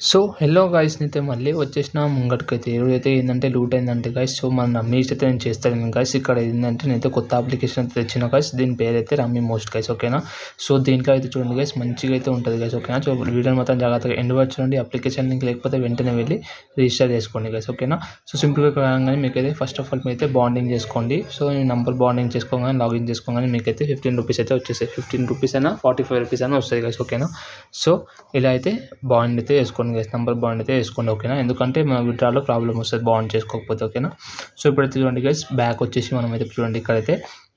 so hello guys అయితే మళ్ళీ వచ్చేసిన ముంగటికైతే ఈరోజు అయితే ఏంటంటే లూట్ అయిందంటే గైస్ సో మన రమ్మీ అయితే నేను చేస్తాను గైస్ ఇక్కడ ఏంటంటే నేనైతే కొత్త అప్లికేషన్ అయితే తెచ్చిన గైస్ దీని పేరు అయితే రమ్మీ మోస్ట్ గైస్ ఓకేనా సో దీంట్లో అయితే చూడండి గైస్ మంచిగా అయితే ఉంటుంది గైస్ ఓకేనా సో వీడియో మొత్తం జాగ్రత్తగా ఎండ్ వరకు చూడండి అప్లికేషన్ లింక్ లేకపోతే వెంటనే వెళ్ళి రిజిస్టర్ చేసుకోండి గైస్ ఓకేనా సో సింపుల్గా కాగానే మీకైతే ఫస్ట్ ఆఫ్ ఆల్ మీరైతే బాండింగ్ చేసుకోండి సో ఈ నంబర్ బాండింగ్ చేసుకోగానే లాగిన్ చేసుకోగానే మీకైతే ఫిఫ్టీన్ రూపీస్ అయితే వచ్చేసాయి ఫిఫ్టీన్ రూపీస్ అయినా ఫార్టీ ఫైవ్ రూపీస్ అయినా వస్తుంది గైస్ ఓకేనా సో ఇలా అయితే బాండ్ అయితే వేసుకోండి గైస్ నంబర్ బాండ్ అయితే వేసుకోండి ఓకేనా ఎందుకంటే మన విడ్రాలో ప్రాబ్లం వస్తుంది బాండ్ చేసుకోకపోతే ఓకేనా సో ఇప్పుడైతే చూడండి గైస్ బ్యాక్ వచ్చేసి మనం అయితే చూడండి ఇక్కడైతే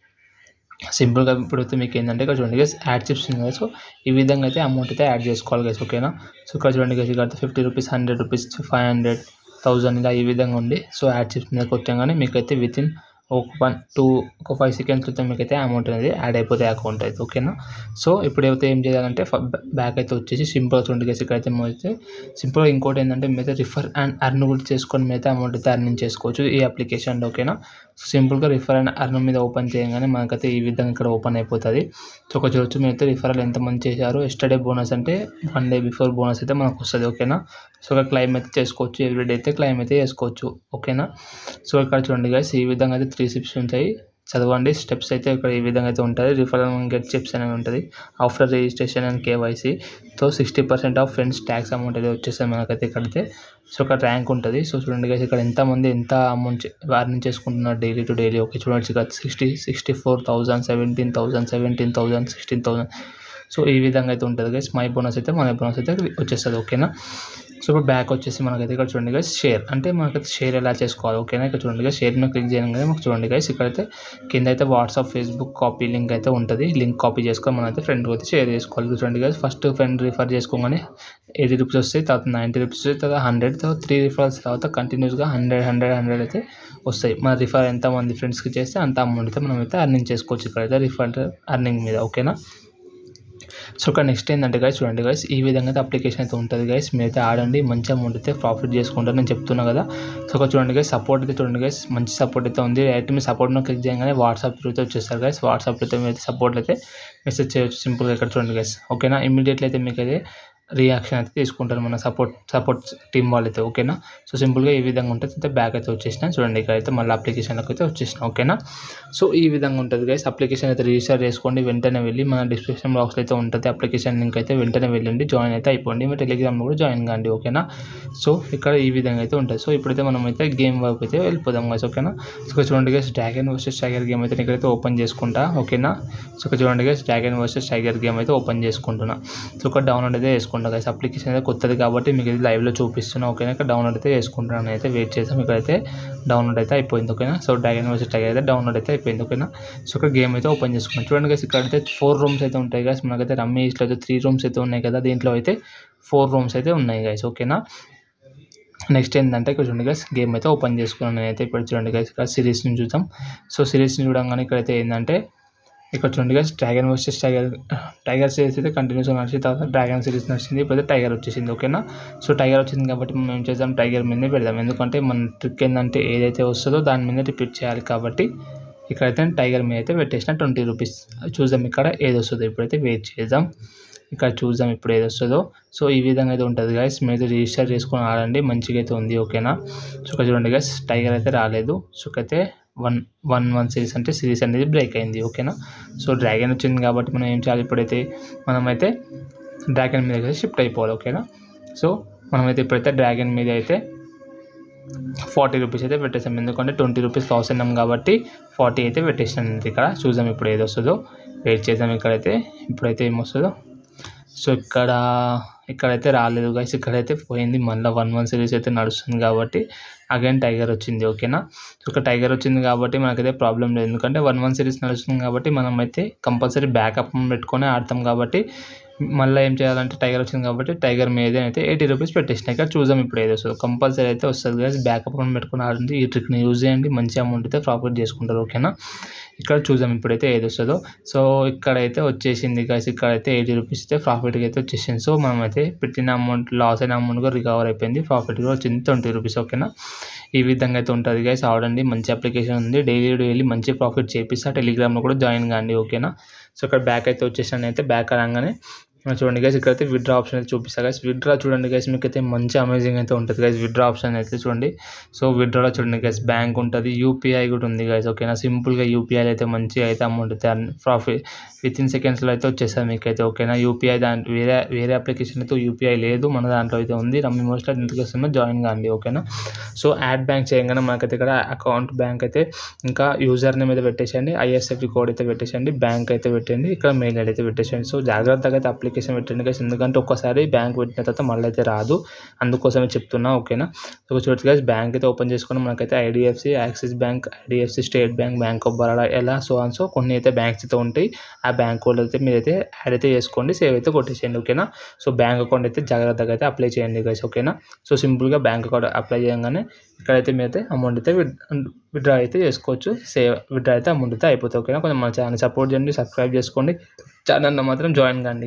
సింపుల్గా ఇప్పుడైతే మీకు ఏంటంటే ఇక్కడ చూడండి గైస్ యాడ్ చిప్స్ ఉంది కదా సో ఈ విధంగా అయితే అమౌంట్ అయితే యాడ్ చేసుకోవాలి గైస్ ఓకేనా సో ఇక్కడ చూడండి గైస్ ఇక్కడ fifty rupees hundred rupees five hundred thousand ఇలా ఈ విధంగా ఉంది సో యాడ్ చిప్స్ మీద కొట్టగానే మీకైతే విత్ ఇన్ ఒక వన్ టూ ఒక ఫైవ్ సెకండ్స్ క్రితం మీకైతే అమౌంట్ అనేది యాడ్ అయిపోతాయి అకౌంట్ అయితే ఓకేనా సో ఇప్పుడు అయితే ఏం చేయాలంటే బ్యాక్ అయితే వచ్చేసి సింపుల్గా చూడండి గైస్ ఇక్కడైతే అయితే సింపుల్గా ఇంకోటి ఏంటంటే మీరైతే రిఫర్ అండ్ అర్న్ కూడా చేసుకొని మీరైతే అమౌంట్ అయితే అర్నింగ్ చేసుకోవచ్చు ఈ అప్లికేషన్లో ఓకేనా సో సింపుల్గా రిఫర్ అండ్ అర్న్ మీద ఓపెన్ చేయగానే మనకైతే ఈ విధంగా ఇక్కడ ఓపెన్ అయిపోతుంది సో ఒక చూడొచ్చు మీరైతే రిఫరల్ ఎంతమంది చేశారు ఎస్టర్డే బోనస్ అంటే వన్ డే బిఫోర్ బోనస్ అయితే మనకు వస్తుంది ఓకేనా సో ఇక్కడ క్లైమ్ అయితే చేసుకోవచ్చు ఎవ్రీడే అయితే క్లైమ్ అయితే చేసుకోవచ్చు ఓకేనా సో ఇక్కడ చూడండి గైస్ ఈ విధంగా అయితే త్రీ సిప్స్ ఉంటాయి చదవండి స్టెప్స్ అయితే ఇక్కడ ఈ విధంగా అయితే ఉంటుంది రిఫర్ గెట్ చిప్స్ అనేది ఉంటుంది after registration and KYC so sixty percent of friends tax amount అయితే వచ్చేస్తుంది మనకైతే ఇక్కడైతే సో ఇక్కడ ర్యాంక్ ఉంటుంది సో చూడండి గైస్ ఇక్కడ ఎంతమంది ఎంత అమౌంట్ వార్నింగ్ చేసుకుంటున్నారు డైలీ టు డైలీ ఓకే చూడండి ఇక్కడ sixty sixty four thousand seventeen thousand seventeen thousand sixteen thousand so ఈ విధంగా అయితే ఉంటుంది గైస్ మై బోనస్ అయితే మన బోనస్ అయితే వచ్చేస్తుంది ఓకేనా సో ఇప్పుడు బ్యాక్ వచ్చేసి మనకైతే ఇక్కడ చూడండి గైస్ షేర్ అంటే మనకైతే షేర్ ఎలా చేసుకోవాలి ఓకేనా ఇక్కడ చూడండి గైస్ షేర్ మీద క్లిక్ చేయగానే మాకు చూడండి గైస్ ఇక్కడైతే కింద అయితే వాట్సాప్ ఫేస్బుక్ కాపీ లింక్ అయితే ఉంటుంది లింక్ కాపీ చేసుకొని మనం అయితే ఫ్రెండ్కి అయితే షేర్ చేసుకోవాలి చూడండి గైస్ ఫస్ట్ ఫ్రెండ్ రిఫర్ చేసుకోగానే ఎయిటీ రూపీస్ వస్తాయి తర్వాత నైంటీ రూపీస్ వస్తాయి తర్వాత హండ్రెడ్ తర్వాత త్రీ రిఫర్స్ తర్వాత కంటిన్యూస్గా హండ్రెడ్ హండ్రెడ్ హండ్రెడ్ అయితే వస్తాయి మన రిఫర్ ఎంతమంది ఫ్రెండ్స్కి చేస్తే అంత అమౌంట్ అయితే మనం అయితే అర్నింగ్ చేసుకోవచ్చు ఇక్కడైతే రిఫర్ అర్నింగ్ మీద ఓకేనా సో ఇక్కడ నెక్స్ట్ ఏంటంటే గైస్ చూడండి గైస్ ఈ విధంగా అయితే అప్లికేషన్ అయితే ఉంటుంది గైస్ మీరైతే ఆడండి మంచి అమౌంట్ అయితే ప్రాఫిట్ చేసుకుంటారు నేను చెప్తున్నా కదా సో ఇక్కడ చూడండి గైస్ సపోర్ట్ అయితే చూడండి గైస్ మంచి సపోర్ట్ అయితే ఉంది డైరెక్ట్ మీ సపోర్ట్ను క్లిక్ చేయగానే వాట్సాప్ అయితే వచ్చేస్తారు గైస్ వాట్సాప్ అయితే మీరు సపోర్ట్ అయితే మెసేజ్ చేయొచ్చు సింపుల్గా ఇక్కడ చూడండి గైస్ ఓకేనా ఇమీడియట్లీ అయితే మీకు అయితే రియాక్షన్ అయితే తీసుకుంటారు మన సపోర్ట్ సపోర్ట్ టీం వాళ్ళు అయితే ఓకేనా సో సింపుల్గా ఈ విధంగా ఉంటుంది అయితే బ్యాక్ అయితే వచ్చేసిన చూడండి ఇక్కడ అయితే మళ్ళీ అప్లికేషన్లోకి అయితే వచ్చేసిన ఓకేనా సో ఈ విధంగా ఉంటుంది గైస్ అప్లికేషన్ అయితే రిజిస్టర్ చేసుకోండి వెంటనే వెళ్ళి మన డిస్క్రిప్షన్ బాక్స్లో అయితే ఉంటుంది అప్లికేషన్ లింక్ అయితే వెంటనే వెళ్ళండి జాయిన్ అయితే అయిపోండి మీ టెలిగ్రామ్లో కూడా జాయిన్ కాండి ఓకేనా సో ఇక్కడ ఈ విధంగా అయితే ఉంటుంది సో ఇప్పుడైతే మనం అయితే గేమ్ వైపు అయితే వెళ్ళిపోదాం గైస్ ఓకేనా సో ఇక్కడ చూడండి guys dragon versus tiger game అయితే ఇక్కడైతే ఓపెన్ చేసుకుంటా ఓకేనా సో ఇక్కడ చూడండి guys dragon versus tiger game అయితే ఓపెన్ చేసుకుంటున్నా సో ఇక్కడ డౌన్లోడ్ అయితే చేసుకుంటా గైస్ అప్లికేషన్ అయితే కొత్తది కాబట్టి మీకు ఇది లైవ్లో చూపిస్తున్నా ఓకేనా ఇక్కడ డౌన్లోడ్ అయితే చేసుకుంటున్నాను అయితే వెయిట్ చేసాం ఇక్కడైతే డౌన్లోడ్ అయితే అయిపోయింది ఓకేనా సో డ్రాగన్ వర్సెస్ టైగర్ అయితే డౌన్లోడ్ అయితే అయిపోయింది ఓకేనా సో ఇక్కడ గేమ్ అయితే ఓపెన్ చేసుకున్నాం చూడండి గైస్ ఇక్కడైతే ఫోర్ రూమ్స్ అయితే ఉంటాయి గైస్ మనకైతే రమ్మీ ఈస్ట్లో అయితే త్రీ రూమ్స్ అయితే ఉన్నాయి కదా దీంట్లో అయితే ఫోర్ రూమ్స్ అయితే ఉన్నాయి గైస్ ఓకేనా నెక్స్ట్ ఏంటంటే ఇక్కడ చూడండి గైస్ గేమ్ అయితే ఓపెన్ చేసుకున్నాను నేనైతే ఇప్పుడు చూడండి గైస్ ఇక్కడ సిరీస్ని చూద్దాం సో సిరీస్ని చూడంగానే ఇక్కడైతే ఏంటంటే ఇక్కడ చూడండి guys dragon versus tiger tiger series అయితే కంటిన్యూస్గా నడిచిన తర్వాత డ్రాగన్ సిరీస్ నడిచింది ఇప్పుడైతే టైగర్ వచ్చేసింది ఓకేనా సో టైగర్ వచ్చింది కాబట్టి మనం ఏం చేద్దాం టైగర్ మీదనే పెడదాం ఎందుకంటే మన ట్రిక్ ఏంటంటే ఏదైతే వస్తుందో దాని మీద రిపీట్ చేయాలి కాబట్టి ఇక్కడైతే టైగర్ మీద అయితే పెట్టేసిన ట్వంటీ రూపీస్ చూద్దాం ఇక్కడ ఏది వస్తుందో ఇప్పుడైతే వెయిట్ చేద్దాం ఇక్కడ చూద్దాం ఇప్పుడు ఏది వస్తుందో సో ఈ విధంగా అయితే ఉంటుంది గైస్ మీరు రిజిస్టర్ చేసుకొని ఆడండి మంచిగా అయితే ఉంది ఓకేనా సో ఇక్కడ చూడండి గైస్ టైగర్ అయితే రాలేదు సో అయితే వన్ వన్ వన్ సిరీస్ అంటే సిరీస్ అనేది బ్రేక్ అయింది ఓకేనా సో డ్రాగన్ వచ్చింది కాబట్టి మనం ఏం చేయాలి ఇప్పుడైతే మనమైతే డ్రాగన్ మీద అయితే షిఫ్ట్ అయిపోవాలి ఓకేనా సో మనమైతే ఇప్పుడైతే డ్రాగన్ మీద అయితే ఫార్టీ రూపీస్ అయితే పెట్టేసాం ఎందుకంటే ట్వంటీ రూపీస్ లాస్ అయినాం కాబట్టి ఫార్టీ అయితే పెట్టేసాను ఇక్కడ చూద్దాం ఇప్పుడు ఏది వస్తుందో వెయిట్ చేద్దాం ఇక్కడైతే ఇప్పుడైతే ఏమొస్తుందో సో ఇక్కడ ఇక్కడైతే రాలేదు గైస్ ఇక్కడైతే పోయింది మళ్ళీ వన్ వన్ సిరీస్ అయితే నడుస్తుంది కాబట్టి అగైన్ టైగర్ వచ్చింది ఓకేనా సో ఇక్కడ టైగర్ వచ్చింది కాబట్టి మనకైతే ప్రాబ్లం లేదు ఎందుకంటే వన్ వన్ సిరీస్ నడుస్తుంది కాబట్టి మనం అయితే కంపల్సరీ బ్యాకప్ పెట్టుకొని ఆడతాం కాబట్టి మళ్ళీ ఏం చేయాలంటే టైగర్ వచ్చింది కాబట్టి టైగర్ మీద అయితే ఎయిటీ రూపీస్ పెట్టేసిన ఇక్కడ చూద్దాం ఇప్పుడు ఏదో వస్తుంది కంపల్సరీ అయితే వస్తుంది కదా బ్యాకప్ పెట్టుకొని ఆడండి ఈ ట్రిక్ని యూజ్ చేయండి మంచి అమౌంట్ అయితే ప్రాఫిట్ చేసుకుంటారు ఓకేనా ఇక్కడ చూద్దాం ఇప్పుడైతే ఏది వస్తుందో సో ఇక్కడైతే వచ్చేసింది గైస్ ఇక్కడైతే ఎయిటీ రూపీస్ అయితే ప్రాఫిట్కి అయితే వచ్చేసింది సో మనం అయితే పెట్టిన అమౌంట్ లాస్ అయిన అమౌంట్ కూడా రికవర్ అయిపోయింది ప్రాఫిట్ కూడా వచ్చింది ట్వంటీ రూపీస్ ఓకేనా ఈ విధంగా అయితే ఉంటుంది గైస్ ఆడండి మంచి అప్లికేషన్ ఉంది డైలీ డైలీ మంచి ప్రాఫిట్ చేపిస్తా టెలిగ్రామ్లో కూడా జాయిన్ కాండి ఓకేనా సో ఇక్కడ బ్యాక్ అయితే వచ్చేసాను అయితే బ్యాక్ అనగానే మనం చూడండి గైస్ ఇక్కడైతే విత్డ్రా ఆప్షన్ అయితే చూపిస్తా గైస్ విత్డ్రా చూడండి గైస్ మీకు అయితే మంచి అమేజింగ్ అయితే ఉంటుంది గైస్ విత్డ్రా ఆప్షన్ అయితే చూడండి సో విత్డ్రాలో చూడండి గైస్ బ్యాంక్ ఉంటుంది యూపీఐ కూడా ఉంది గైస్ ఓకేనా సింపుల్గా యూపీఐలో అయితే మంచిగా అయితే అమౌంట్ అయితే ప్రాఫిట్ విత్ ఇన్ సెకండ్స్లో అయితే వచ్చేస్తుంది మీకు అయితే ఓకేనా యూపీఐ దాంట్లో వేరే వేరే అప్లికేషన్ అయితే యూపీఐ లేదు మన దాంట్లో అయితే ఉంది రమ్మీ మోస్ట్లో ఎందుకు జాయిన్ కాండి ఓకేనా సో యాడ్ బ్యాంక్ చేయగానే మనకైతే ఇక్కడ అకౌంట్ బ్యాంక్ అయితే ఇంకా యూజర్ నేమ్ అయితే పెట్టేసండి ఐఎస్ఎఫ్డి కోడ్ అయితే పెట్టేసండి బ్యాంక్ అయితే పెట్టండి ఇక్కడ మెయిల్ ఐడి అయితే పెట్టేసండి సో జాగ్రత్తగా అయితే అప్లికేషన్ పెట్టండి guys ఎందుకంటే ఒక్కసారి బ్యాంక్ పెట్టిన తర్వాత మళ్ళీ అయితే రాదు అందుకోసమే చెప్తున్నా ఓకేనా సో చూడచ్చు గైస్ బ్యాంక్ అయితే ఓపెన్ చేసుకుని మనకైతే IDFC Axis bank IDFC state bank bank of Baroda ఎలా సో అండ్ సో కొన్ని అయితే బ్యాంక్స్ అయితే ఉంటాయి ఆ బ్యాంక్ కోడ్ అయితే మీరైతే యాడ్ అయితే చేసుకోండి సేవ్ అయితే కొట్టేసేయండి ఓకేనా సో బ్యాంక్ అకౌంట్ అయితే జాగ్రత్తగా అయితే అప్లై చేయండి గైస్ ఓకేనా సో సింపుల్గా బ్యాంక్ అకౌంట్ అప్లై చేయగానే ఇక్కడైతే మీరైతే అమౌంట్ అయితే విత్డ్రా అయితే చేసుకోవచ్చు సేవ్ విత్డ్రా అయితే అమౌంట్ అయితే అయిపోతుంది ఓకేనా కొంచెం మన ఛానల్ సపోర్ట్ చేయండి సబ్స్క్రైబ్ చేసుకోండి ఛానల్ మాత్రం జాయిన్ కండి